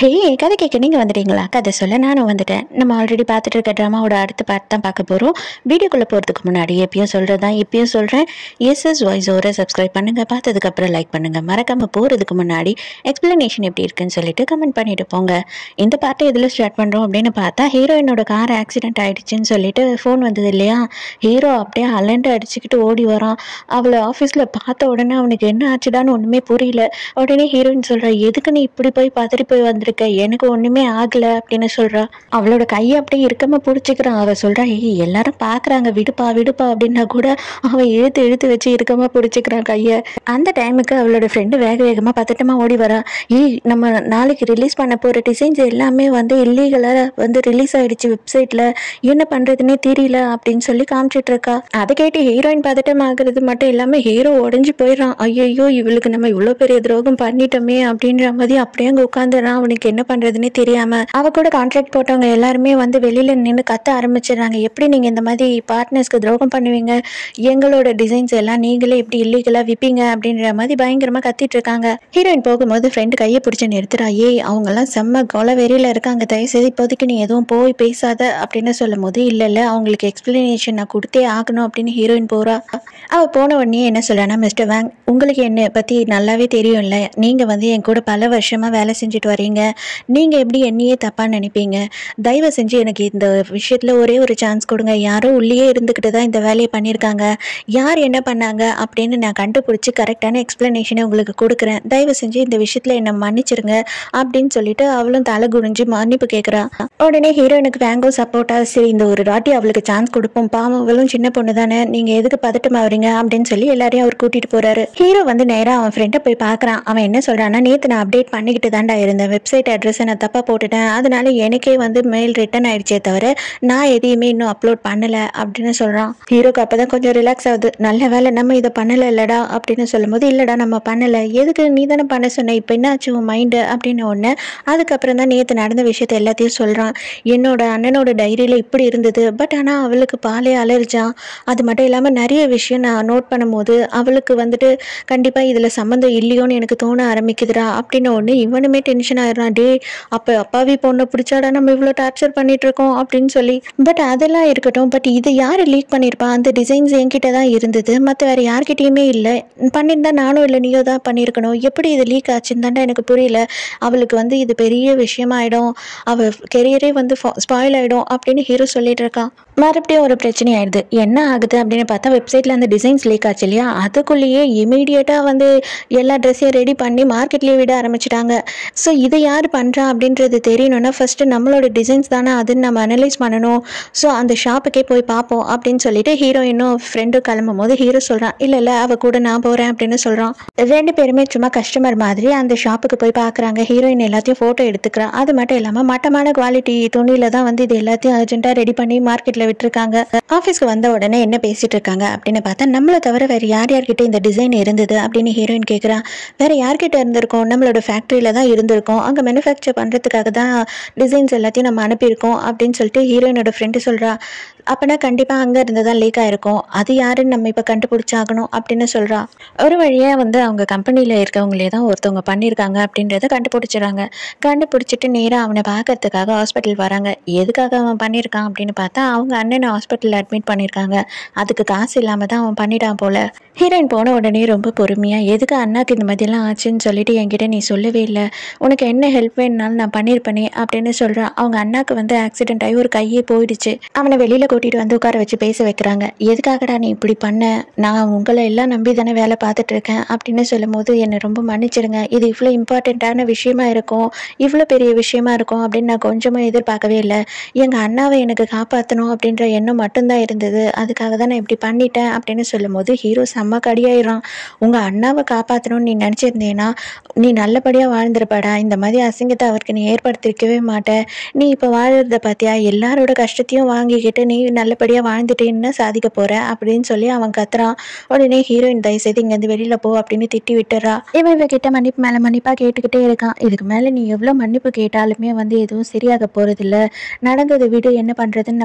ஹே கதை கேட்க நீங்கள் வந்துட்டீங்களா கதை சொல்ல நானும் வந்துட்டேன் நம்ம ஆல்ரெடி பார்த்துட்டு இருக்க ட்ராமாவோட அடுத்த பார்ட் தான் பார்க்க போகிறோம் வீடியோக்குள்ளே போகிறதுக்கு முன்னாடி எப்பயும் சொல்கிறது தான் இப்பயும் சொல்கிறேன் எஸ்எஸ் வாய்ஸ் ஓரை சப்ஸ்கிரைப் பண்ணுங்கள் பார்த்ததுக்கப்புறம் லைக் பண்ணுங்கள் மறக்காமல் போகிறதுக்கு முன்னாடி எக்ஸ்பிளனேஷன் எப்படி இருக்குன்னு சொல்லிட்டு கமெண்ட் பண்ணிட்டு போங்க இந்த பார்ட்டை எதில் ஸ்டார்ட் பண்ணுறோம் அப்படின்னு பார்த்தா ஹீரோயினோட கார் ஆக்சிடென்ட் ஆயிடுச்சுன்னு சொல்லிட்டு ஃபோன் வந்தது இல்லையா ஹீரோ அப்படியே அலண்டு அடிச்சுக்கிட்டு ஓடி வரான் அவளை ஆஃபீஸில் பார்த்த உடனே அவனுக்கு என்ன ஆச்சுடான்னு ஒன்றுமே புரியல உடனே ஹீரோயின் சொல்கிறா எதுக்கு நீ இப்படி போய் பதறி போய் வந்திருக்க எனக்கு ஒன்றுமே ஆகலை அப்படின்னு சொல்கிறா அவளோட கையை அப்படியே இருக்கமா பிடிச்சிக்கிறான் அவள் சொல்கிறா ஏய் எல்லாரும் பார்க்குறாங்க விடுப்பா விடுப்பா அப்படின்னா கூட அவன் இழுத்து இழுத்து வச்சு இருக்கமா பிடிச்சிக்கிறான் கையை அந்த டைமுக்கு அவளோட ஃப்ரெண்டு வேக வேகமாக பதட்டமாக ஓடி வரா ஏய் நம்ம நாளைக்கு ரிலீஸ் பண்ண போகிற டிசைன்ஸ் எல்லாமே வந்து இல்லீகலாக வந்து ரிலீஸ் ஆயிடுச்சு வெப்சைட்டில் என்ன பண்ணுறதுனே தெரியல அப்படின்னு சொல்லி காமிச்சிட்டு இருக்கா அதை கேட்டு ஹீரோயின் பதட்டம் ஆகுறது மட்டும் இல்லாமல் ஹீரோ உடஞ்சி போயிடுறான் ஐயோ இவளுக்கு நம்ம இவ்வளோ பெரிய துரோகம் பண்ணிட்டோமே அப்படின்ற மாதிரி அப்படியே அங்கே உட்காந்துறான் அவனுக்கு என்ன பண்ணுறதுனே தெரியாம அவ கூட கான்ட்ராக்ட் போட்டவங்க எல்லாருமே வந்து வெளியில நின்று கத்த ஆரம்பிச்சிடுறாங்க எப்படி நீங்கள் இந்த மாதிரி பார்ட்னர்ஸ்க்கு துரோகம் பண்ணுவீங்க எங்களோட டிசைன்ஸ் எல்லாம் நீங்களே இப்படி இல்லீகலாக விப்பீங்க அப்படின்ற மாதிரி பயங்கரமாக கத்திட்டு இருக்காங்க ஹீரோயின் போகும்போது ஃப்ரெண்டு கையை பிடிச்சி நிறுத்துறா ஏய் அவங்கெல்லாம் செம்ம கொலை வெறியில இருக்காங்க தயவுசெய்து இப்போதைக்கு நீ எதுவும் போய் பேசாத அப்படின்னு சொல்லும் போது இல்லை இல்லை அவங்களுக்கு எக்ஸ்பிளனேஷன் நான் கொடுத்தே ஆகணும் அப்படின்னு ஹீரோயின் போறா அவள் போன உடனே என்ன சொல்றானா மிஸ்டர் வேங் உங்களுக்கு என்னை பற்றி நல்லாவே தெரியும்ல நீங்கள் வந்து என் கூட பல வருஷமாக வேலை செஞ்சுட்டு வரீங்க நீங்கள் எப்படி என்னையே தப்பாக நினைப்பீங்க தயவு செஞ்சு எனக்கு இந்த விஷயத்தில் ஒரே ஒரு சான்ஸ் கொடுங்க யாரோ உள்ளேயே இருந்துக்கிட்டு தான் இந்த வேலையை பண்ணியிருக்காங்க யார் என்ன பண்ணாங்க அப்படின்னு நான் கண்டுபிடிச்சி கரெக்டான எக்ஸ்ப்ளனேஷனை உங்களுக்கு கொடுக்குறேன் தயவு செஞ்சு இந்த விஷயத்தில் என்னை மன்னிச்சிருங்க அப்படின்னு சொல்லிட்டு அவளும் தலை குனிஞ்சு மன்னிப்பு கேட்குறா உடனே ஹீரோயினுக்கு வேங்கோ சப்போர்ட்டாக சரி இந்த ஒரு வாட்டி அவளுக்கு சான்ஸ் கொடுப்போம் பாவம் அவளும் சின்ன பொண்ணு தானே நீங்கள் எதுக்கு பதட்டமாவறீங்க அப்படின்னு சொல்லி எல்லாரையும் அவர் கூட்டிட்டு போறாரு ஹீரோ வந்து நேராக அவன் ஃப்ரெண்டை போய் பார்க்குறான் அவன் என்ன சொல்றான்னா நேற்று நான் அப்டேட் பண்ணிக்கிட்டு தான்டா இருந்தேன் வெப்சைட் அட்ரஸை நான் தப்பாக போட்டுட்டேன் அதனால எனக்கே வந்து மெயில் ரிட்டர்ன் ஆயிடுச்சே தவிர நான் எதையுமே இன்னும் அப்லோட் பண்ணல அப்படின்னு சொல்றான் ஹீரோக்கு அப்பதான் கொஞ்சம் ரிலாக்ஸ் ஆகுது நல்ல வேலை நம்ம இதை பண்ணல இல்லடா அப்படின்னு சொல்லும்போது இல்லடா நம்ம பண்ணல எதுக்கு நீ தானே பண்ண சொன்ன இப்போ என்ன ஆச்சு உன் மைண்டு அப்படின்னு ஒன்று அதுக்கப்புறம் தான் நேற்று நடந்த விஷயத்த எல்லாத்தையும் சொல்றான் என்னோட அண்ணனோட டைரியில் இப்படி இருந்தது பட் ஆனால் அவளுக்கு பாலே அலர்ஜான் அது மட்டும் இல்லாமல் நிறைய விஷயம் நான் நோட் பண்ணும்போது அவளுக்கு வந்துட்டு கண்டிப்பாக இதில் சம்மந்தம் இல்லையோன்னு எனக்கு தோண ஆரம்பிக்குதுடா அப்படின்னு ஒன்று இவனுமே டென்ஷன் ஆயிடுறான் டே அப்போ அப்பாவி பொண்ணை பிடிச்சாடா நம்ம இவ்வளோ டார்ச்சர் பண்ணிட்டு இருக்கோம் அப்படின்னு சொல்லி பட் அதெல்லாம் இருக்கட்டும் பட் இது யார் லீக் பண்ணியிருப்பா அந்த டிசைன்ஸ் என்கிட்ட தான் இருந்தது மற்ற வேறு யார்கிட்டயுமே இல்லை பண்ணியிருந்தா நானும் இல்லை நீயோ தான் பண்ணியிருக்கணும் எப்படி இது லீக் ஆச்சுன்னு தாண்டா எனக்கு புரியல அவளுக்கு வந்து இது பெரிய விஷயமாயிடும் அவள் கெரியரே வந்து ஸ்பாயில் ஆகிடும் அப்படின்னு ஹீரோ சொல்லிட்டு இருக்கான் மறுபடியும் ஒரு பிரச்சனை ஆயிடுது என்ன ஆகுது அப்படின்னு பார்த்தா வெப்சைட்டில் அந்த டிசைன்ஸ் லீக் ஆச்சு இல்லையா அதுக்குள்ளேயே இமீடியட்டாக வந்து எல்லா ட்ரெஸ்ஸையும் ரெடி பண்ணி மார்க்கெட்லேயே விட ஆரம்பிச்சிட்டாங்க ஸோ இதை யார் பண்ணுறா அப்படின்றது தெரியணும்னா ஃபஸ்ட்டு நம்மளோட டிசைன்ஸ் தானே அதுன்னு நம்ம அனலைஸ் பண்ணணும் ஸோ அந்த ஷாப்புக்கே போய் பார்ப்போம் அப்படின்னு சொல்லிட்டு ஹீரோயினும் ஃப்ரெண்டும் கிளம்பும் போது ஹீரோ சொல்கிறான் இல்லை இல்லை அவள் கூட நான் போகிறேன் அப்படின்னு சொல்கிறான் ரெண்டு பேருமே சும்மா கஸ்டமர் மாதிரி அந்த ஷாப்புக்கு போய் பார்க்குறாங்க ஹீரோயின் எல்லாத்தையும் ஃபோட்டோ எடுத்துக்கிறான் அது மட்டும் இல்லாமல் மட்டமான குவாலிட்டி துணியில தான் வந்து இது எல்லாத்தையும் அர்ஜென்ட்டாக ரெடி பண்ணி மார்க்கெட்டில் விட்டுருக்காங்க ஆஃபீஸ்க்கு வந்த உடனே என்ன பேசிட்டு இருக்காங்க அப்படின்னு பார்த்தா நம்மளை தவிர வேறு யார் யார்கிட்ட இந்த டிசைன் இருந்தது அப்படின்னு ஹீரோயின் கேட்குறான் வேறு யார்கிட்ட இருந்திருக்கோம் நம்மளோட ஃபேக்ட்ரியில் தான் இருந்திருக்கோம் அங்கே மேனுஃபேக்சர் பண்ணுறதுக்காக தான் டிசைன்ஸ் எல்லாத்தையும் நம்ம அனுப்பியிருக்கோம் அப்படின்னு சொல்லிட்டு ஹீரோயினோட ஃப்ரெண்டு சொல்கிறா அப்போனா கண்டிப்பாக அங்கே இருந்து தான் லீக் ஆயிருக்கும் அது யாருன்னு நம்ம இப்போ கண்டுபிடிச்சாகணும் அப்படின்னு சொல்கிறா ஒரு வழியாக வந்து அவங்க கம்பெனியில் இருக்கவங்களே தான் ஒருத்தவங்க பண்ணியிருக்காங்க அப்படின்றத கண்டுபிடிச்சிடுறாங்க கண்டுபிடிச்சிட்டு நேராக அவனை பார்க்கறதுக்காக ஹாஸ்பிட்டல் வராங்க எதுக்காக அவன் பண்ணியிருக்கான் அப்படின்னு பார்த்தா அவங்க அண்ணனை ஹாஸ்பிட்டலில் அட்மிட் பண்ணியிருக்காங்க அதுக்கு காசு இல்லாமல் தான் அவன் பண்ணிட்டான் போல ஹீரோயின் போன உடனே ரொம்ப பொறுமையாக எதுக்கு அண்ணாக்கு இந்த மாதிரிலாம் ஆச்சுன்னு சொல்லிட்டு என்கிட்ட நீ சொல்லவே இல்லை உனக்கு என்ன ஹெல்ப் வேணுனாலும் நான் பண்ணியிருப்பேனே அப்படின்னு சொல்கிறான் அவங்க அண்ணாக்கு வந்து ஆக்சிடென்ட் ஆகி ஒரு கையே போயிடுச்சு அவனை வெளியில் கூட்டிகிட்டு வந்து உட்கார வச்சு பேச வைக்கிறாங்க எதுக்காகடா நீ இப்படி பண்ண நான் உங்களை எல்லாம் நம்பி தானே வேலை பார்த்துட்டு இருக்கேன் அப்படின்னு சொல்லும்போது என்னை ரொம்ப மன்னிச்சிடுங்க இது இவ்வளோ இம்பார்ட்டண்ட்டான விஷயமா இருக்கும் இவ்வளோ பெரிய விஷயமா இருக்கும் அப்படின்னு நான் கொஞ்சமாக எதிர்பார்க்கவே இல்லை எங்கள் அண்ணாவை எனக்கு காப்பாற்றணும் அப்படின்ற எண்ணம் மட்டும்தான் இருந்தது அதுக்காக தான் நான் இப்படி பண்ணிட்டேன் அப்படின்னு சொல்லும்போது ஹீரோ செம்ம கடியாயிடுறான் உங்கள் அண்ணாவை காப்பாற்றணும்னு நீ நினச்சிருந்தேன்னா நீ நல்லபடியாக வாழ்ந்திருப்பாடா இந்த மாதிரி அசிங்கத்தை அவருக்கு நீ ஏற்படுத்திருக்கவே மாட்டேன் நீ இப்போ வாழறத பார்த்தியா எல்லாரோட கஷ்டத்தையும் வாங்கிக்கிட்டு நீ நல்லபடியாக வாழ்ந்துட்டேன்னு சாதிக்க போற அப்படின்னு சொல்லி அவன் கத்துறான் உடனே ஹீரோயின் தயவுசெய்து இங்கேருந்து வெளியில் போ அப்படின்னு திட்டி விட்டுறா இவன் இவகிட்ட மன்னிப்பு மேலே மன்னிப்பாக கேட்டுக்கிட்டே இருக்கான் இதுக்கு மேலே நீ எவ்வளோ மன்னிப்பு கேட்டாலுமே வந்து எதுவும் சரியாக போகிறதில்ல நடந்ததை விட என்ன பண்ணுறதுன்னு நம்ம யோசிப்போம்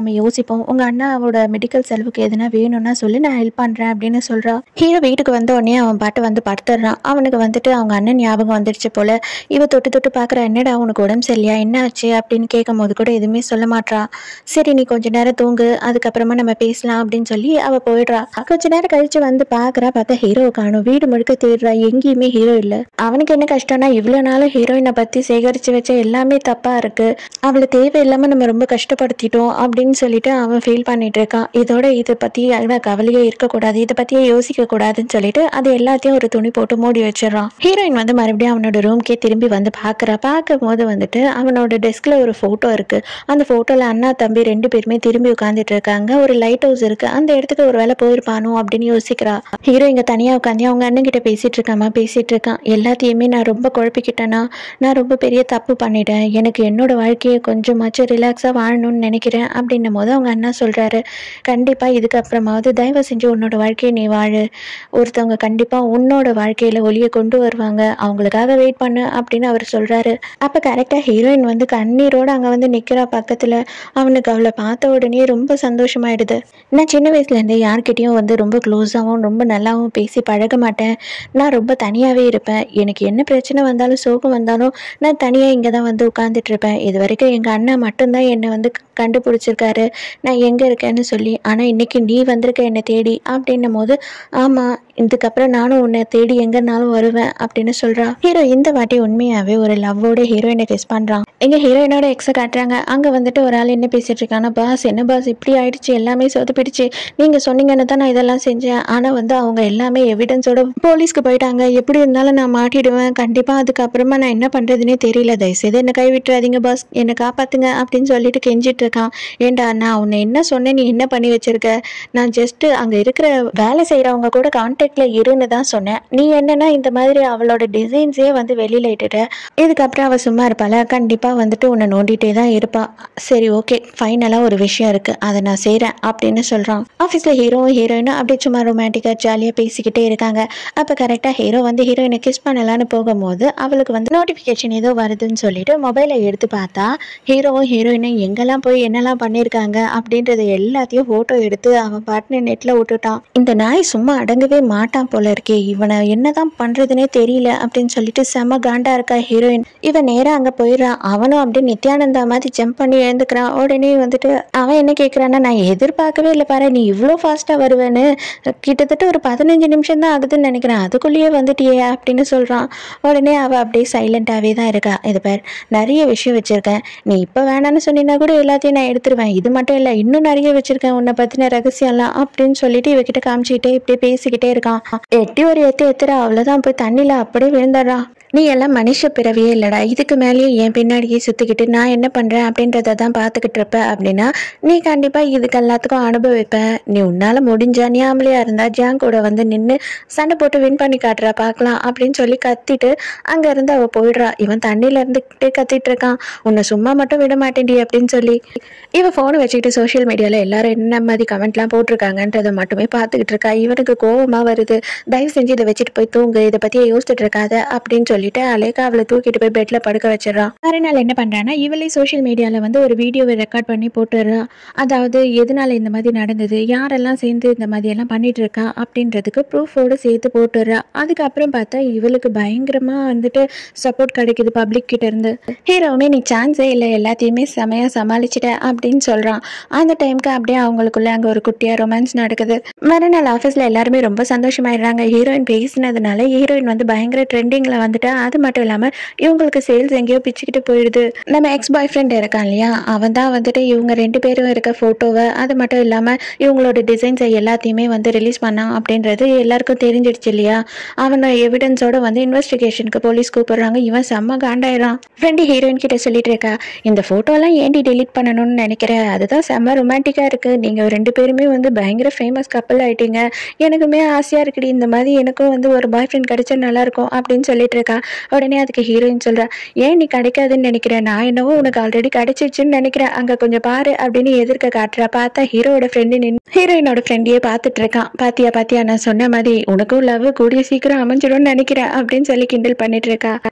பார்ப்போம் உங்கள் அண்ணாவோட மெடிக்கல் செலவுக்கு எதுனா வேணும்னா சொல்லி நான் ஹெல்ப் பண்ணுறேன் அப்படின்னு சொல்கிறா ஹீரோ வீட்டுக்கு வந்த உடனே அவன் பாட்டு வந்து படுத்துடுறான் அவனுக்கு வந்துட்டு அவங்க அண்ணன் ஞாபகம் வந்துடுச்சு போல இவ தொட்டு தொட்டு பார்க்குற என்னடா உனக்கு உடம்பு சரியில்லையா என்ன ஆச்சு அப்படின்னு கேட்கும் போது கூட எதுவுமே சொல்ல மாட்றா சரி நீ கொஞ்ச நேரம் தூங்கு அதுக்கப்புறமா நம்ம பேசலாம் அப்படின்னு சொல்லி அவ போயிடுறா கொஞ்ச நேரம் கழிச்சு வந்து பார்க்குறா பார்த்தா ஹீரோவை காணும் வீடு முழுக்க தேடுறா எங்கேயுமே ஹீரோ இல்லை அவனுக்கு என்ன கஷ்டம்னா இவ்வளோ நாளும் ஹீரோயினை பற்றி சேகரித்து வச்ச எல்லாமே தப்பாக இருக்கு அவளை தேவையில்லாமல் நம்ம ரொம்ப கஷ்டப்படுத்திட்டோம் அப்படின்னு சொல்லிட்டு அவன் ஃபீல் பண்ணிட்டு இருக்கான் இதோட இதை பற்றி கவலையே இருக்கக்கூடாது இதை பற்றியே யோசிக்க கூடாதுன்னு சொல்லிட்டு அது எல்லாத்தையும் ஒரு துணி போட்டு மூடி வச்சிடறான் ஹீரோயின் வந்து மறுபடியும் அவனோட ரூம்க்கே திரும்பி வந்து பார்க்குறா பார்க்கும் போது வந்துட்டு அவனோட டெஸ்கில் ஒரு ஃபோட்டோ இருக்கு அந்த ஃபோட்டோவில் அண்ணா தம்பி ரெண்டு பேருமே திரும்பி உட்காந்துட்டு இருக்காங்க ஒரு லைட் ஹவுஸ் இருக்கு அந்த இடத்துக்கு ஒரு வேளை போயிருப்பானோ அப்படின்னு யோசிக்கிறா ஹீரோ இங்கே தனியாக உட்காந்து அவங்க அண்ணன் கிட்ட பேசிட்டு இருக்காமா பேசிட்டு இருக்கான் எல்லாத்தையுமே நான் ரொம்ப குழப்பிக்கிட்டேனா நான் ரொம்ப பெரிய தப்பு பண்ணிட்டேன் எனக்கு என்னோட வாழ்க்கையை கொஞ்சமாச்சும் ரிலாக்ஸாக வாழணும்னு நினைக்கிறேன் அப்படின்னும் போது அவங்க அண்ணா சொல்கிறாரு கண்டிப்பாக இதுக்கப்புறமாவது தயவு செஞ்சு உன்னோட வாழ்க்கையை நீ வாழு ஒருத்தவங்க கண்டிப்பாக உன்னோட வாழ்க்கையில் ஒளியை கொண்டு வருவாங்க அவங்களுக்காக வெயிட் பண்ணு அப்படின்னு அவர் சொல்கிறாரு அப்போ கரெக்டாக ஹீரோயின் வந்து கண்ணீரோடு அங்கே வந்து நிற்கிறா பக்கத்தில் அவனுக்கு அவளை பார்த்த உடனே ரொம்ப சந்தோஷமாயிடுது நான் சின்ன வயசுலேருந்தே யார்கிட்டயும் வந்து ரொம்ப க்ளோஸாகவும் ரொம்ப நல்லாவும் பேசி பழக மாட்டேன் நான் ரொம்ப தனியாகவே இருப்பேன் எனக்கு என்ன பிரச்சனை வந்தாலும் சோகம் வந்தாலும் நான் தனியாக இங்கே தான் வந்து உட்காந்துட்டு இருப்பேன் இது வரைக்கும் எங்கள் அண்ணன் மட்டும்தான் என்னை வந்து கண்டுபிடிச்சிருக்காரு நான் எங்கே இருக்கேன்னு சொல்லி ஆனால் இன்னைக்கு நீ வந்திருக்க என்னை தேடி அப்படின்னும் போது ஆமாம் இதுக்கப்புறம் நானும் உன்னை தேடி எங்கேனாலும் வருவேன் அப்படின்னு சொல்கிறா ஹீரோ இந்த வாட்டி உண்மையாகவே ஒரு லவ்வோட ஹீரோயினை டெஸ்ட் பண்ணுறான் எங்கள் ஹீரோயினோட எக்ஸை காட்டுறாங்க அங்கே வந்துட்டு ஒரு ஆள் என்ன பேசிட்டு இருக்காங்கன்னா பாஸ் என்ன பாஸ் இப்படி ஆயிடுச்சு எல்லாமே சொதப்பிடுச்சு நீங்கள் சொன்னீங்கன்னு தான் நான் இதெல்லாம் செஞ்சேன் ஆனால் வந்து அவங்க எல்லாமே எவிடன்ஸோட போலீஸ்க்கு போயிட்டாங்க எப்படி இருந்தாலும் நான் மாட்டிடுவேன் கண்டிப்பாக அதுக்கப்புறமா நான் என்ன பண்ணுறதுனே தெரியல தயவுசெய்து என்னை கை விட்டுறாதீங்க பாஸ் என்னை காப்பாத்துங்க அப்படின்னு சொல்லிட்டு கெஞ்சிட்டு இருக்கான் ஏண்டா நான் உன்னை என்ன சொன்னேன் நீ என்ன பண்ணி வச்சிருக்க நான் ஜஸ்ட் அங்கே இருக்கிற வேலை செய்கிறவங்க கூட கான்டாக்ட்ல இருன்னு தான் சொன்னேன் நீ என்னன்னா இந்த மாதிரி அவளோட டிசைன்ஸே வந்து வெளியில இட்டுட்ட இதுக்கப்புறம் அவள் சும்மா இருப்பாள கண்டிப்பாக வந்துட்டு உன்னை நோண்டிட்டே தான் இருப்பா சரி ஓகே ஃபைனலாக ஒரு விஷயம் இருக்கு அதை நான் செய்கிறேன் அப்படின்னு சொல்கிறான் ஆஃபீஸில் ஹீரோவும் ஹீரோயினும் அப்படியே சும்மா ரொமான்டிக்காக ஜாலியாக பேசிக்கிட்டே இருக்காங்க அப்போ கரெக்டாக ஹீரோ வந்து ஹீரோயினை கிஸ் பண்ணலான்னு போகும்போது அவளுக்கு வந்து நோட்டிஃபிகேஷன் ஏதோ வருதுன்னு சொல்லிட்டு மொபைலை எடுத்து பார்த்தா ஹீரோவும் ஹீரோயினும் எங்கெல்லாம் போய் என்னெல்லாம் பண்ணியிருக்காங்க அப்படின்றத எல்லாத்தையும் ஃபோட்டோ எடுத்து அவன் பாட்டுன்னு நெட்டில் விட்டுட்டான் இந்த நாய் சும்மா அடங்கவே மாட்டான் போல இருக்கே இவனை என்னதான் பண்றதுனே தெரியல அப்படின்னு சொல்லிட்டு செம காண்டா இருக்கா ஹீரோயின் இவன் நேரா அங்க போயிடுறான் அவனும் அப்படியே நித்யானந்தா மாதிரி ஜம்ப் பண்ணி எழுந்துக்கிறான் உடனே வந்துட்டு அவன் என்ன கேட்குறான்னா நான் எதிர்பார்க்கவே இல்லை பாரு நீ இவ்வளோ ஃபாஸ்ட்டாக வருவேன்னு கிட்டத்தட்ட ஒரு பதினஞ்சு நிமிஷம் தான் ஆகுதுன்னு நினைக்கிறேன் அதுக்குள்ளேயே வந்துட்டியே அப்படின்னு சொல்கிறான் உடனே அவள் அப்படியே சைலண்ட்டாகவே தான் இருக்கா இது பேர் நிறைய விஷயம் வச்சுருக்கேன் நீ இப்போ வேணான்னு சொன்னீங்கன்னா கூட எல்லாத்தையும் நான் எடுத்துருவேன் இது மட்டும் இல்லை இன்னும் நிறைய வச்சுருக்கேன் உன்னை பற்றின ரகசியம்லாம் அப்படின்னு சொல்லிட்டு இவகிட்ட காமிச்சிக்கிட்டே இப்படியே பேசிக்கிட்டே இருக்கான் எட்டி ஒரு எத்து எத்துறா அவ்வளோதான் போய் தண்ணியில் அப்படியே விழுந்துடுறான் நீ எல்லாம் மனுஷ பிறவியே இல்லடா இதுக்கு மேலேயும் என் பின்னாடியே சுற்றிக்கிட்டு நான் என்ன பண்ணுறேன் அப்படின்றத தான் பார்த்துக்கிட்டு இருப்ப அப்படின்னா நீ கண்டிப்பாக இதுக்கு எல்லாத்துக்கும் அனுபவிப்ப நீ உன்னால் முடிஞ்சா நீ ஆம்பளையா இருந்தா ஜாங் கூட வந்து நின்று சண்டை போட்டு வின் பண்ணி காட்டுறா பார்க்கலாம் அப்படின்னு சொல்லி கத்திட்டு அங்கேருந்து அவள் போயிடுறா இவன் தண்ணியில இருந்துக்கிட்டே கத்திட்டு இருக்கான் உன்னை சும்மா மட்டும் விட மாட்டேன்டி அப்படின்னு சொல்லி இவன் ஃபோனை வச்சுக்கிட்டு சோஷியல் மீடியாவில் எல்லாரும் என்ன மாதிரி கமெண்ட்லாம் போட்டிருக்காங்கன்றதை மட்டுமே பார்த்துக்கிட்டு இருக்கா இவனுக்கு கோவமாக வருது தயவு செஞ்சு இதை வச்சுட்டு போய் தூங்கு இதை பற்றியே யோசிச்சுட்டு இருக்காத அப்படின்னு சொல்லிட்டு அலேக்கா அவளை தூக்கிட்டு போய் பெட்ல படுக்க வச்சிடறான் மறுநாள் என்ன பண்றான்னா இவளே சோஷியல் மீடியால வந்து ஒரு வீடியோவை ரெக்கார்ட் பண்ணி போட்டுடுறா அதாவது எதனால இந்த மாதிரி நடந்தது யாரெல்லாம் சேர்ந்து இந்த மாதிரி எல்லாம் பண்ணிட்டு இருக்கா அப்படின்றதுக்கு ப்ரூஃபோடு சேர்த்து போட்டுடுறா அதுக்கப்புறம் பார்த்தா இவளுக்கு பயங்கரமா வந்துட்டு சப்போர்ட் கிடைக்குது பப்ளிக் கிட்ட இருந்து ஹீரோவுமே நீ சான்ஸே இல்லை எல்லாத்தையுமே செமையா சமாளிச்சிட்ட அப்படின்னு சொல்றான் அந்த டைம்க்கு அப்படியே அவங்களுக்குள்ள அங்க ஒரு குட்டியா ரொமான்ஸ் நடக்குது மறுநாள் ஆஃபீஸ்ல எல்லாருமே ரொம்ப சந்தோஷமாயிடுறாங்க ஹீரோயின் பேசினதுனால ஹீரோயின் வந்து பயங்கர ட்ரெண்டிங்ல வந்துட்டு அது மட்டும் இல்லாம இவங்களுக்கு சேல்ஸ் எங்கேயோ பிச்சுக்கிட்டு போயிடுது நம்ம எக்ஸ் பாய் ஃப்ரெண்ட் இருக்கான் இல்லையா அவன் தான் வந்துட்டு இவங்க ரெண்டு பேரும் இருக்க போட்டோவை அது மட்டும் இல்லாம இவங்களோட டிசைன்ஸை எல்லாத்தையுமே வந்து ரிலீஸ் பண்ணான் அப்படின்றது எல்லாருக்கும் தெரிஞ்சிடுச்சு இல்லையா அவனை எவிடன்ஸோட வந்து இன்வெஸ்டிகேஷனுக்கு போலீஸ் கூப்பிடுறாங்க இவன் செம்ம காண்டாயிரான் ஃப்ரெண்டு ஹீரோயின் கிட்ட சொல்லிட்டு இருக்கா இந்த போட்டோலாம் ஏன்டி டெலீட் பண்ணணும்னு நினைக்கிறேன் அதுதான் செம்ம ரொமான்டிக்கா இருக்கு நீங்க ரெண்டு பேருமே வந்து பயங்கர ஃபேமஸ் கப்பல் ஆயிட்டீங்க எனக்குமே ஆசையா இருக்குடி இந்த மாதிரி எனக்கும் வந்து ஒரு பாய் ஃப்ரெண்ட் கிடைச்சா நல்லா இருக்கும் அப்படின்னு சொல்லிட்டு இருக்கா உடனே அதுக்கு ஹீரோயின் சொல்றா ஏன் நீ கிடைக்காதுன்னு நினைக்கிறேன் நான் என்னவோ உனக்கு ஆல்ரெடி கிடைச்சிச்சுன்னு நினைக்கிறேன் அங்க கொஞ்சம் பாரு அப்படின்னு எதிர்க்க காட்டுறா பார்த்தா ஹீரோவோட ஃப்ரெண்டு நின்று ஹீரோயினோட ஃப்ரெண்டையே பார்த்துட்டு இருக்கான் பாத்தியா பாத்தியா நான் சொன்ன மாதிரி உனக்கும் லவ் கூடிய சீக்கிரம் அமைஞ்சிடும்னு நினைக்கிறேன் அப்படின்னு சொல்லி கிண்டல் பண்ணிட்டு இருக்கா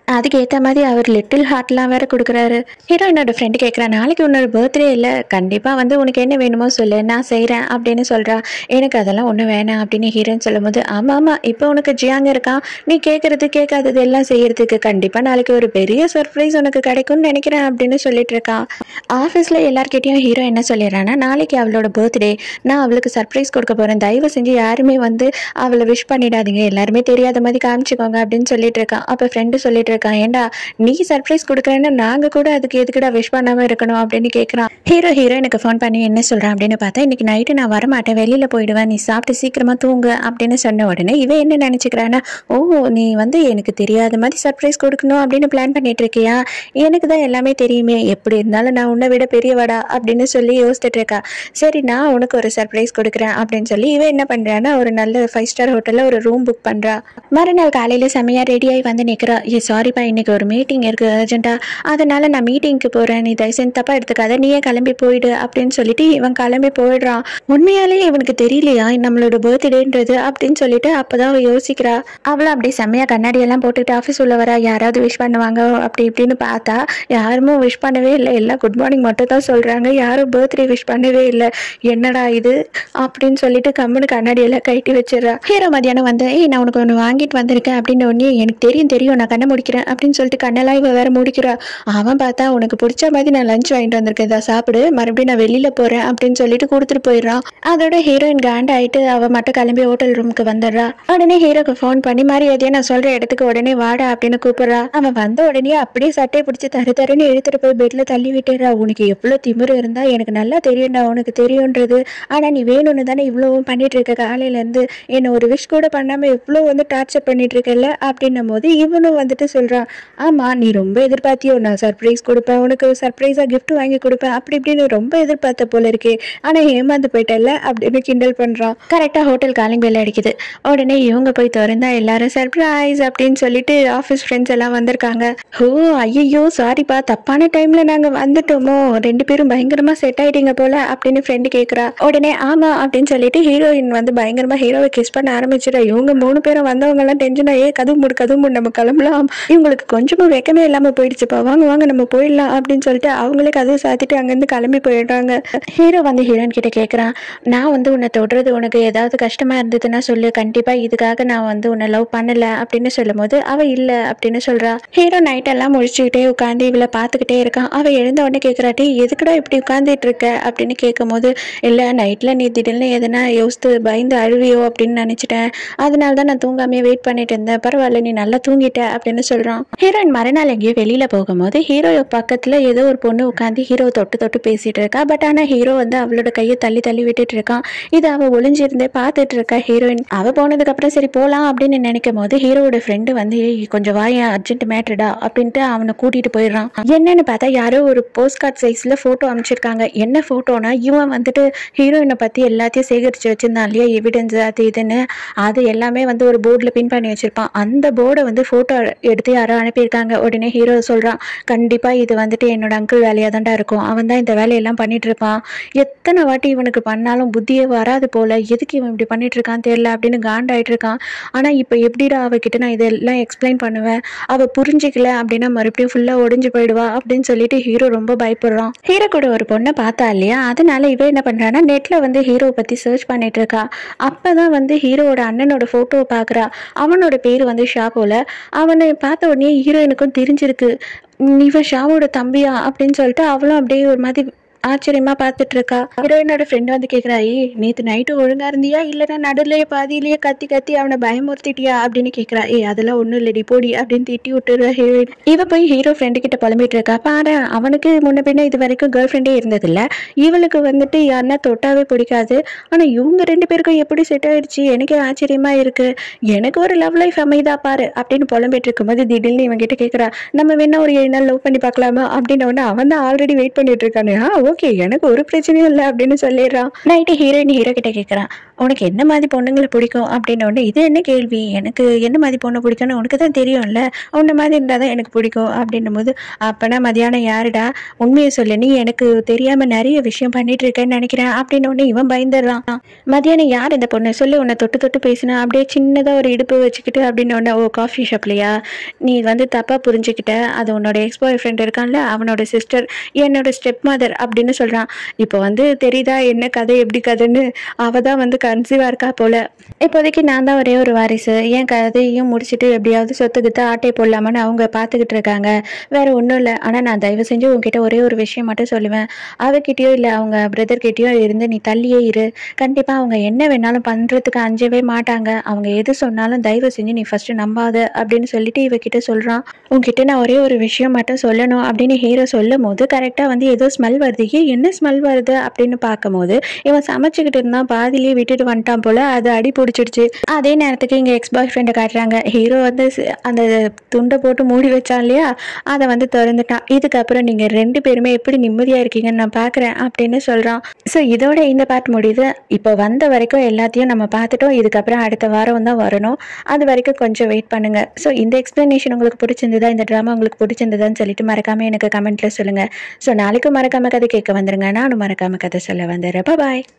அதுக்கு ஏற்ற மாதிரி அவர் லிட்டில் ஹார்ட்லாம் வேற கொடுக்குறாரு ஹீரோயினோட ஃப்ரெண்டு கேட்குறா நாளைக்கு உன்னோட பர்த்டே இல்லை கண்டிப்பாக வந்து உனக்கு என்ன வேணுமோ சொல்லு நான் செய்கிறேன் அப்படின்னு சொல்கிறா எனக்கு அதெல்லாம் ஒன்றும் வேணாம் அப்படின்னு ஹீரோயின் சொல்லும்போது ஆமாம் ஆமாம் இப்போ உனக்கு ஜியாங்க இருக்கான் நீ கேட்குறது கேட்காதது எல்லாம் செய்யறதுக்கு கண்டிப்பாக நாளைக்கு ஒரு பெரிய சர்ப்ரைஸ் உனக்கு கிடைக்கும்னு நினைக்கிறேன் அப்படின்னு சொல்லிட்டு இருக்கா ஆஃபீஸில் எல்லார்கிட்டயும் ஹீரோ என்ன சொல்லிடுறான்னா நாளைக்கு அவளோட பர்த்டே நான் அவளுக்கு சர்ப்ரைஸ் கொடுக்க போகிறேன் தயவு செஞ்சு யாருமே வந்து அவளை விஷ் பண்ணிடாதீங்க எல்லாருமே தெரியாத மாதிரி காமிச்சுக்கோங்க அப்படின்னு சொல்லிட்டு இருக்கான் அப்போ ஃப்ரெண்டு சொல்லிட்டு இருக்கான் ஏண்டா நீ சர்ப்ரைஸ் கொடுக்குறேன்னு நாங்கள் கூட அதுக்கு எதுக்குடா விஷ் பண்ணாமல் இருக்கணும் அப்படின்னு கேட்குறான் ஹீரோ ஹீரோயினுக்கு ஃபோன் பண்ணி என்ன சொல்கிறான் அப்படின்னு பார்த்தா இன்னைக்கு நைட்டு நான் வரமாட்டேன் வெளியில் போயிடுவேன் நீ சாப்பிட்டு சீக்கிரமாக தூங்கு அப்படின்னு சொன்ன உடனே இவன் என்ன நினச்சிக்கிறான்னா ஓ நீ வந்து எனக்கு தெரியாத மாதிரி சர்ப்ரைஸ் கொடுக்கணும் அப்படின்னு பிளான் பண்ணிட்டு இருக்கியா எனக்கு தான் எல்லாமே தெரியுமே எப்படி இருந்தாலும் நான் உன்னை விட பெரியவடா அப்படின்னு சொல்லி யோசிச்சுட்டு இருக்கா சரி நான் உனக்கு ஒரு சர்ப்ரைஸ் கொடுக்குறேன் அப்படின்னு சொல்லி இவன் என்ன பண்ணுறான்னா ஒரு நல்ல ஃபைவ் ஸ்டார் ஹோட்டலில் ஒரு ரூம் புக் பண்ணுறா மறுநாள் காலையில் செம்மையாக ரெடியாகி வந்து நிற்கிறா ஏ சாரிப்பா இன்னைக்கு ஒரு மீட்டிங் இருக்குது அர்ஜென்ட்டாக அதனால நான் மீட்டிங்க்கு போகிறேன் நீ தயவுசெய்து தப்பாக எடுத்துக்காத நீயே கிளம்பி போயிடு அப்படின்னு சொல்லிட்டு இவன் கிளம்பி போயிடுறான் உண்மையாலே இவனுக்கு தெரியலையா நம்மளோட பர்த்டேன்றது அப்படின்னு சொல்லிட்டு அப்பதான் அவ யோசிக்கிறா அவளும் அப்படியே செம்மையா கண்ணாடி எல்லாம் போட்டுட்டு ஆஃபீஸ் உள்ள வரா யாராவது விஷ் பண்ணுவாங்க அப்படி இப்படின்னு பார்த்தா யாருமே விஷ் பண்ணவே இல்லை எல்லாம் குட் மார்னிங் மட்டும் தான் சொல்றாங்க யாரும் பர்த்டே விஷ் பண்ணவே இல்லை என்னடா இது அப்படின்னு சொல்லிட்டு கம்முனு கண்ணாடி எல்லாம் கட்டி வச்சிடறா ஹீரோ மதியானம் வந்து ஏய் நான் உனக்கு ஒன்று வாங்கிட்டு வந்திருக்கேன் அப்படின்னு உடனே எனக்கு தெரியும் தெரியும் நான் கண்ணை முடிக்கிறேன் அப்படின்னு சொல்லிட்டு கண்ணெல்லாம் இவ வேற முடிக்கிறா அவன் பார்த்தா உனக்கு பிடிச்ச மாதிரி நான் லஞ்ச் வாங்கிட்டு வந்திருக்கேன் இதை சாப்பிடு மறுபடியும் நான் வெளியில போறேன் அப்படின்னு சொல்லிட்டு கொடுத்துட்டு போயிடுறான் அதோட ஹீரோயின் காண்ட் ஆயிட்டு அவ மட்டும் கிளம்பி ஹோட்டல் ரூமுக்கு வந்துடுறா உடனே ஹீரோக்கு ஃபோன் பண்ணி மரியாதையா நான் சொல்ற இடத்துக்கு உடனே வாடா அப்படின்னு கூப்பிடுறா அவன் வந்த உடனே அப்படியே சட்டையை பிடிச்சி தரு தருன்னு இழுத்துட்டு போய் பெட்ல தள்ளி விட்டுறா உனக்கு எவ்வளவு திமிரு இருந்தா எனக்கு நல்லா தெரியும்டா உனக்கு தெரியுன்றது ஆனா நீ வேணும்னு தானே இவ்வளவும் பண்ணிட்டு இருக்க காலையில இருந்து என்ன ஒரு விஷ் கூட பண்ணாம இவ்வளோ வந்து டார்ச்சர் பண்ணிட்டு இருக்கல அப்படின்னும் போது இவனும் வந்துட்டு சொல்றான் ஆமா நீ ரொம்ப எதிர்பார்த்தியோ நான் சர்ப்ரைஸ் கொடுப்பேன் உனக்கு சர்ப்ரைஸா gift வாங்கி கொடுப்பேன் அப்படி இப்படின்னு ரொம்ப எதிர்பார்த்த போல இருக்கே ஆனா ஏமாந்து போயிட்டல அப்படின்னு கிண்டல் பண்றான் கரெக்டா ஹோட்டல் காலிங் பெல் அடிக்குது உடனே இவங்க போய் திறந்தா எல்லாரும் சர்ப்ரைஸ் அப்படின்னு சொல்லிட்டு ஆஃபீஸ் ஃப்ரெண்ட்ஸ் எல்லாம் வந்திருக்காங்க ஓ ஐயோ சாரிப்பா தப்பான டைம்ல நாங்க வந்துட்டோமோ ரெண்டு பேரும் பயங்கரமா செட் ஆயிட்டீங்க போல அப்படின்னு ஃப்ரெண்டு கேக்குறா உடனே ஆமா அப்படின்னு சொல்லிட்டு ஹீரோயின் வந்து பயங்கரமா ஹீரோவை கிஸ் பண்ண ஆரம்பிச்சிடா இவங்க மூணு பேரும் வந்தவங்க எல்லாம் டென்ஷனா ஏ கதவு மூடு கதவு மூடு நம்ம கிளம்பலாம் இவங்களுக்கு கொஞ்சமும் வெக்கமே இல்லாம போயிடுச்சுப்பா வாங்க வாங்க நம்ம போயிடலாம் அப்படின்னு சொல்லிட்டு அவங்களே கதவு சாத்திட்டு அங்கிருந்து கிளம்பி போயிடுறாங்க ஹீரோ வந்து ஹீரோயின் கிட்ட கேக்குறான் நான் வந்து உன்னை தொடுறது உனக்கு ஏதாவது கஷ்டமா இருந்ததுன்னா சொல்லு கண்டிப்பா இதுக்காக நான் வந்து உன்னை லவ் பண்ணல அப்படின்னு சொல்லும் போது அவ இல்ல அப்படின்னு சொல்றா ஹீரோ நைட் எல்லாம் முடிச்சுக்கிட்டே உட்காந்து இவளை பார்த்துக்கிட்டே இருக்கான் அவ எழுந்த உடனே கேட்குறாட்டி எதுக்குடா இப்படி உட்காந்துட்டு இருக்க அப்படின்னு கேட்கும்போது இல்லை நைட்டில் நீ திடீர்னு எதனா யோசித்து பயந்து அழுவியோ அப்படின்னு நினச்சிட்டேன் அதனால தான் நான் தூங்காமே வெயிட் பண்ணிட்டு இருந்தேன் பரவாயில்ல நீ நல்லா தூங்கிட்ட அப்படின்னு சொல்கிறான் ஹீரோயின் மறுநாள் எங்கேயோ வெளியில் போகும்போது ஹீரோ பக்கத்தில் ஏதோ ஒரு பொண்ணு உட்காந்து ஹீரோ தொட்டு தொட்டு பேசிட்டு இருக்கா பட் ஆனால் ஹீரோ வந்து அவளோட கையை தள்ளி தள்ளி விட்டுட்டு இருக்கான் இது அவள் ஒளிஞ்சிருந்தே பார்த்துட்டு இருக்கா ஹீரோயின் அவள் போனதுக்கப்புறம் சரி போகலாம் அப்படின்னு நினைக்கும் போது ஹீரோவோட ஃப்ரெண்டு வந்து "ஏய், கொஞ்சம் வாயா அர்ஜென்ட் மேட்ருடா அப்படின்ட்டு அவனை கூட்டிட்டு போயிடுறான் என்னன்னு பார்த்தா யாரோ ஒரு போஸ்ட் கார்ட் சைஸ்ல போட்டோ அமைச்சிருக்காங்க என்ன போட்டோனா இவன் வந்துட்டு ஹீரோயினை பத்தி எல்லாத்தையும் சேகரிச்சு வச்சிருந்தான் இல்லையா எவிடன்ஸ் அது இதுன்னு அது எல்லாமே வந்து ஒரு போர்டில் பின் பண்ணி வச்சிருப்பான் அந்த போர்டை வந்து போட்டோ எடுத்து யாரோ அனுப்பியிருக்காங்க உடனே ஹீரோ சொல்றான் கண்டிப்பா இது வந்துட்டு என்னோட அங்கிள் வேலையா தான்டா இருக்கும் அவன் தான் இந்த வேலையெல்லாம் பண்ணிட்டு இருப்பான் எத்தனை வாட்டி இவனுக்கு பண்ணாலும் புத்தியே வராது போல எதுக்கு இவன் இப்படி பண்ணிட்டு இருக்கான் தெரியல அப்படின்னு காண்டாயிட்டு இருக்கான் ஆனா இப்போ எப்படிடா அவகிட்ட நான் இதெல்லாம் எக்ஸ்பிளைன் பண்ணுவேன் அவ புரிஞ்சிக்கல அப்படின்னா மறுபடியும் ஃபுல்லா ஒடிஞ்சு போயிடுவா அப்படின்னு சொல்லிட்டு ஹீரோ ரொம்ப பயப்படுறான் ஹீரோ கூட ஒரு பொண்ணை பார்த்தா இல்லையா அதனால இவ என்ன பண்றான்னா நெட்ல வந்து ஹீரோ பத்தி சர்ச் பண்ணிட்டு இருக்கா அப்பதான் வந்து ஹீரோவோட அண்ணனோட போட்டோவை பாக்குறா அவனோட பேர் வந்து ஷாபோல அவனை பார்த்த உடனே ஹீரோயினுக்கும் தெரிஞ்சிருக்கு "ம், இவன் ஷாவோட தம்பியா அப்படின்னு சொல்லிட்டு அவளும் அப்படியே ஒரு மாதிரி ஆச்சரியமா பார்த்துட்டு இருக்கா ஹீரோயினோட ஃப்ரெண்ட் வந்து கேக்குறா ஏய் நேத்து நைட்டு ஒழுங்கா இருந்தியா இல்லைன்னா நடுலயே பாதியிலேயே கத்தி கத்தி அவனை பயமுறுத்திட்டியா அப்படின்னு கேக்குறா ஏய் அதெல்லாம் ஒண்ணும் இல்லடி போடி அப்படின்னு திட்டி விட்டுற ஹீரோயின் இவ போய் ஹீரோ ஃப்ரெண்டு கிட்ட புலம்பிட்டு இருக்கா பாரு அவனுக்கு முன்ன பின்ன இது வரைக்கும் கேர்ள் ஃப்ரெண்டே இருந்ததில்ல இவளுக்கு வந்துட்டு யாருன்னா தொட்டாவே பிடிக்காது ஆனா இவங்க ரெண்டு பேருக்கும் எப்படி செட் ஆயிடுச்சு எனக்கே ஆச்சரியமா இருக்கு எனக்கு ஒரு லவ் லைஃப் அமைதா பாரு அப்படின்னு புலம்பிட்டு இருக்கும்போது திடீர்னு இவன் கிட்ட கேக்குறா நம்ம வேணா ஒரு ஏழு நாள் லவ் பண்ணி பார்க்கலாமா அப்படின்னு உடனே அவன் தான் ஆல்ரெடி வெயிட் பண்ணிட்டு இருக்கானு ஆ ஓகே எனக்கு ஒரு பிரச்சனையும் இல்லை அப்படின்னு சொல்லிடுறான் நைட்டு ஹீரோயின் ஹீரோ கிட்ட கேட்குறான் உனக்கு என்ன மாதிரி பொண்ணுங்களை பிடிக்கும் அப்படின்ன உடனே இது என்ன கேள்வி எனக்கு என்ன மாதிரி பொண்ணு பிடிக்கும்னு உனக்கு தான் தெரியும்ல உன்ன மாதிரி இருந்தால் தான் எனக்கு பிடிக்கும் அப்படின்னும் போது அப்போனா மதியானம் யாருடா உண்மையை சொல்லு நீ எனக்கு தெரியாமல் நிறைய விஷயம் பண்ணிட்டு இருக்கேன்னு நினைக்கிறேன் அப்படின்னு உடனே இவன் பயந்துடுறான் மதியானம் யார் இந்த பொண்ணு சொல்லி உன்னை தொட்டு தொட்டு பேசினா அப்படியே சின்னதாக ஒரு இடுப்பு வச்சுக்கிட்டு அப்படின்னு உடனே ஓ காஃபி ஷாப்லையா நீ வந்து தப்பாக புரிஞ்சுக்கிட்ட அது உன்னோட எக்ஸ் பாய் ஃப்ரெண்ட் இருக்கான்ல அவனோட சிஸ்டர் என்னோட ஸ்டெப் மதர் அப்படின்னு சொல்கிறான் இப்போ வந்து தெரியுதா என்ன கதை எப்படி கதைன்னு அவள் தான் வந்து கன்சீவாக இருக்கா போல இப்போதைக்கு நான் தான் ஒரே ஒரு வாரிசு என் கதையும் முடிச்சுட்டு எப்படியாவது சொத்துக்கிட்டு ஆட்டை போடலாமான்னு அவங்க பார்த்துக்கிட்டு இருக்காங்க வேற ஒன்றும் இல்லை ஆனால் நான் தயவு செஞ்சு உங்ககிட்ட ஒரே ஒரு விஷயம் மட்டும் சொல்லுவேன் அவகிட்டயோ இல்லை அவங்க பிரதர் கிட்டயோ இருந்து நீ தள்ளியே இரு கண்டிப்பாக அவங்க என்ன வேணாலும் பண்ணுறதுக்கு அஞ்சவே மாட்டாங்க அவங்க எது சொன்னாலும் தயவு செஞ்சு நீ ஃபர்ஸ்ட் நம்பாத அப்படின்னு சொல்லிட்டு இவகிட்ட சொல்கிறான் உங்ககிட்ட நான் ஒரே ஒரு விஷயம் மட்டும் சொல்லணும் அப்படின்னு ஹீரோ சொல்லும் போது கரெக்டாக வந்து ஏதோ ஸ்மெல் வருது ஏன் என்ன ஸ்மெல் வருது அப்படின்னு பார்க்கும்போது இவன் சமைச்சுக்கிட்டு இருந்தான் பாதியிலேயே விட்டுட்டு வந்துட்டான் போல அது அடி பிடிச்சிடுச்சு அதே நேரத்துக்கு இங்கே எக்ஸ் பாய் ஃப்ரெண்டை காட்டுறாங்க ஹீரோ வந்து ஸ்- அந்த துண்டை போட்டு மூடி வச்சான் இல்லையா அதை வந்து திறந்துட்டான் இதுக்கப்புறம் நீங்கள் ரெண்டு பேருமே எப்படி நிம்மதியாக இருக்கீங்கன்னு நான் பார்க்குறேன் அப்படின்னு சொல்கிறான் ஸோ இதோட இந்த பார்ட் முடியுது இப்போ வந்த வரைக்கும் எல்லாத்தையும் நம்ம பார்த்துட்டோம் இதுக்கப்புறம் அடுத்த வாரம் தான் வரணும் அது வரைக்கும் கொஞ்சம் வெயிட் பண்ணுங்க ஸோ இந்த எக்ஸ்பிளனேஷன் உங்களுக்கு பிடிச்சிருந்ததா இந்த ட்ராமா உங்களுக்கு பிடிச்சிருந்ததான்னு சொல்லிட்டு மறக்காம எனக்கு கமெண்ட்ல சொல்லுங்க ஸோ நாளைக்கும் மறக்காம கதை கேட்க வந்துருங்க நானும் மறக்காம கதை சொல்ல வந்துடுறேன் பாய்